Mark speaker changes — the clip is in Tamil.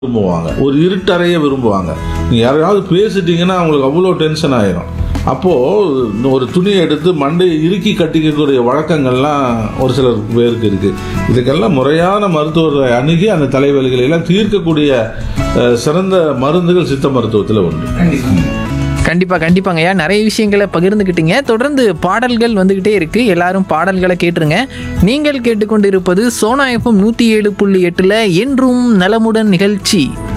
Speaker 1: விரும்புவாங்க ஒரு இருட்டறைய விரும்புவாங்க நீங்க யாரையாவது பேசிட்டீங்கன்னா அவங்களுக்கு அவ்வளோ டென்ஷன் ஆயிரும் அப்போ ஒரு துணியை எடுத்து மண்டையை இறுக்கி கட்டிக்கக்கூடிய வழக்கங்கள்லாம் ஒரு சிலர் பேருக்கு இருக்கு இதுக்கெல்லாம் முறையான மருத்துவரை அணுகி அந்த தலைவலிகளை எல்லாம் தீர்க்கக்கூடிய அஹ், சிறந்த மருந்துகள் சித்த மருத்துவத்தில் உண்டு
Speaker 2: கண்டிப்பா கண்டிப்பாங்க ஐயா நிறைய விஷயங்களை பகிர்ந்துக்கிட்டீங்க தொடர்ந்து பாடல்கள் வந்துகிட்டே இருக்கு எல்லாரும் பாடல்களை கேட்டுருங்க நீங்கள் கேட்டுக்கொண்டிருப்பது சோனா எஃப்எம் நூத்தி ஏழு புள்ளி எட்டுல என்றும் நலமுடன் நிகழ்ச்சி